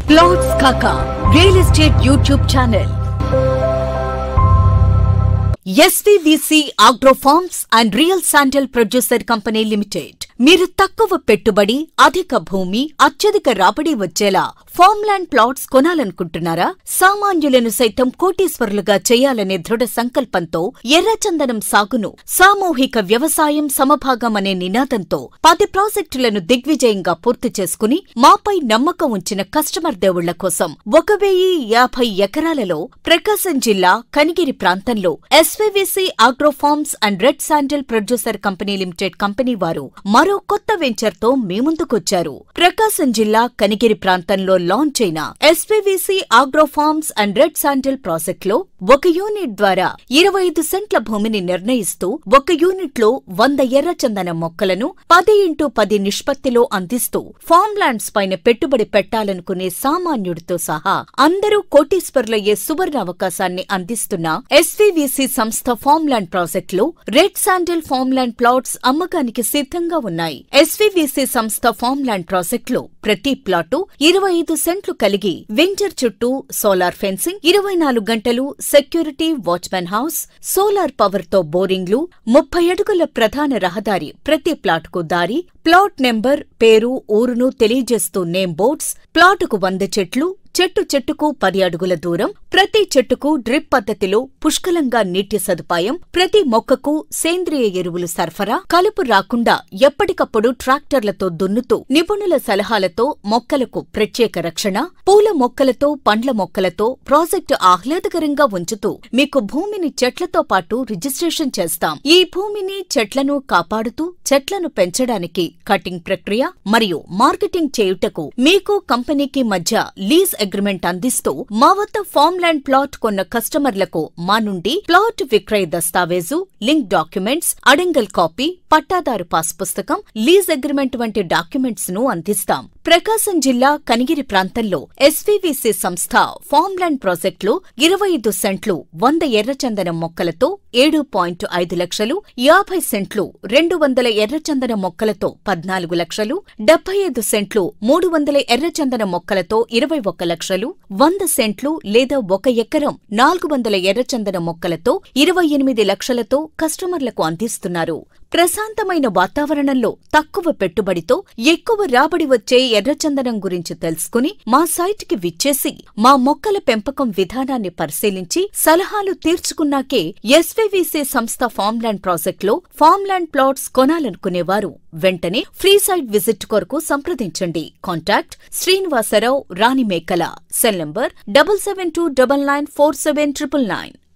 plots కాకా real estate YouTube channel SVVC agro farms and real sandal producer company limited మీరు తక్కువ పెట్టుబడి అధిక భూమి అత్యధిక రాబడి వచ్చేలా ఫార్మ్లాండ్ ప్లాట్స్ కొనాలనుకుంటున్నారా సామాన్యులను సైతం కోటీశ్వరులుగా చేయాలనే దృఢ సంకల్పంతో ఎర్రచందనం సాగును సామూహిక వ్యవసాయం సమభాగం అనే నినాదంతో పది ప్రాజెక్టులను దిగ్విజయంగా పూర్తి చేసుకుని మాపై నమ్మకం ఉంచిన కస్టమర్ దేవుళ్ల కోసం ఒక వెయ్యి యాభై ఎకరాలలో ప్రకాశం జిల్లా కనిగిరి ప్రాంతంలో SVVC agrofarms and red sandal producer company limited company వారు మరో కొత్త వెంచర్ తో మీ ముందుకొచ్చారు ప్రకాశం జిల్లా కనిగిరి ప్రాంతంలో లాంచ్ అయిన SPVC agrofarms and red sandal project లో ఒక యూనిట్ ద్వారా ఇరవై ఐదు సెంట్ల భూమిని నిర్ణయిస్తూ ఒక యూనిట్ లో వంద ఎర్రచందన మొక్కలను పది ఇంటూ పది నిష్పత్తిలో అందిస్తూ ఫార్మ్ ల్యాండ్స్ పైన పెట్టుబడి పెట్టాలనుకునే సామాన్యుడితో సహా అందరూ కోటీశ్వర్లయ్యే సువర్ణ అవకాశాన్ని అందిస్తున్న ఎస్వీవీసీ సంస్థ ఫార్మ్ ల్యాండ్ ప్రాజెక్ట్ లో red sandal farm land plots అమ్మకానికి సిద్ధంగా ఉన్నాయి ఎస్వీవీసీ సంస్థ ఫార్మ్ ల్యాండ్ ప్రాజెక్ట్ లో ప్రతి ప్లాటు ఇరవై ఐదు సెంట్లు కలిగి వెంచర్ చుట్టూ సోలార్ ఫెన్సింగ్ ఇరవై నాలుగు గంటలు security watchmen house solar power తో బోరింగ్లు ముప్పై అడుగుల ప్రధాన రహదారి ప్రతి ప్లాట్కు దారి ప్లాట్ నెంబర్ పేరు ఊరును తెలియజేస్తూ నేమ్ బోర్డ్స్ ప్లాటుకు వంద చెట్లు చెట్టు చెట్టుకు పది అడుగుల దూరం ప్రతి చెట్టుకు డ్రిప్ పద్ధతిలో పుష్కలంగా నీటి సదుపాయం ప్రతి మొక్కకు సేంద్రియ ఎరువులు సరఫరా కలుపు రాకుండా ఎప్పటికప్పుడు ట్రాక్టర్లతో దున్నుతూ నిపుణుల సలహాలతో మొక్కలకు ప్రత్యేక రక్షణ పూల మొక్కలతో పండ్ల మొక్కలతో ప్రాజెక్టు ఆహ్లాదకరంగా ఉంచుతూ మీకు భూమిని చెట్లతో పాటు రిజిస్ట్రేషన్ చేస్తాం ఈ భూమిని చెట్లను కాపాడుతూ చెట్లను పెంచడానికి కటింగ్ ప్రక్రియ మరియు మార్కెటింగ్ చేయుటకు మీకు కంపెనీకి మధ్య లీజ్ అగ్రిమెంట్ అందిస్తూ మా వద్ద ఫార్మ్ ల్యాండ్ ప్లాట్ కొన్న కస్టమర్లకు మా నుండి ప్లాట్ విక్రయ దస్తావేజు లింక్ డాక్యుమెంట్స్ అడంగల్ కాపీ పట్టాదారు పాస్ పుస్తకం లీజ్ అగ్రిమెంట్ వంటి డాక్యుమెంట్స్ ను అందిస్తాం ప్రకాశం జిల్లా కనిగిరి ప్రాంతంలో ఎస్వీవీసీ సంస్థ ఫార్మ్ ల్యాండ్ ప్రాజెక్టులో ఇరవై ఐదు సెంట్లు వంద ఎర్రచందనం మొక్కలతో ఏడు పాయింట్ ఐదు లక్షలు యాభై సెంట్లు రెండు వందల ఎర్రచందన మొక్కలతో పద్నాలుగు లక్షలు డెబ్బై ఐదు సెంట్లు మూడు వందల ఎర్రచందన మొక్కలతో ఇరవై ఒక్క లక్షలు వంద సెంట్లు లేదా ఒక ఎకరం నాలుగు వందల ఎర్రచందన మొక్కలతో ఇరవై ఎనిమిది లక్షలతో కస్టమర్లకు అందిస్తున్నారు ప్రశాంతమైన వాతావరణంలో తక్కువ పెట్టుబడితో ఎక్కువ రాబడి వచ్చే ఎర్రచందనం గురించి తెలుసుకుని మా సైట్కి విచ్చేసి మా మొక్కల పెంపకం విధానాన్ని పరిశీలించి సలహాలు తీర్చుకున్నాకే ఎస్వీవీసీ సంస్థ ఫార్మ్లాండ్ ప్రాజెక్టులో ఫార్మ్లాండ్ ప్లాట్స్ కొనాలనుకునేవారు వెంటనే ఫ్రీ సైట్ విజిట్ కొరకు సంప్రదించండి contact Srinivasarao Rani Mekala cell number double seven two double nine four seven triple nine